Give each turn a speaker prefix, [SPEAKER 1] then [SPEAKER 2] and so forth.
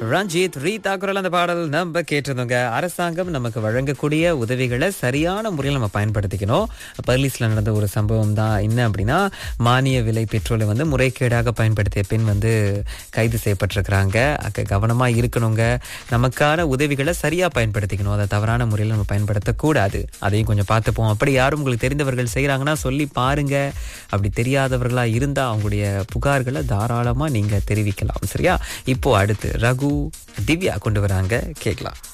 [SPEAKER 1] ரஞ்சித் ரீதா குரல் அந்த பாடல் நம்ம கேட்டிருந்தோங்க அரசாங்கம் நமக்கு வழங்கக்கூடிய உதவிகளை சரியான முறையில் நம்ம பயன்படுத்திக்கணும் பர்லீஸ்ல நடந்த ஒரு சம்பவம் தான் என்ன அப்படின்னா மானிய விலை பெட்ரோலை வந்து முறைகேடாக பயன்படுத்திய பெண் வந்து கைது செய்யப்பட்டிருக்கிறாங்க அக்க கவனமா இருக்கணுங்க நமக்கான உதவிகளை சரியா பயன்படுத்திக்கணும் அதை தவறான முறையில் நம்ம பயன்படுத்தக்கூடாது அதையும் கொஞ்சம் பார்த்துப்போம் அப்படி யாரும் உங்களுக்கு தெரிந்தவர்கள் செய்கிறாங்கன்னா சொல்லி பாருங்க அப்படி தெரியாதவர்களா இருந்தா அவங்களுடைய புகார்களை தாராளமா நீங்க தெரிவிக்கலாம் சரியா இப்போ அடுத்து ரகு திவ்யா கொண்டு வராங்க கேட்கலாம்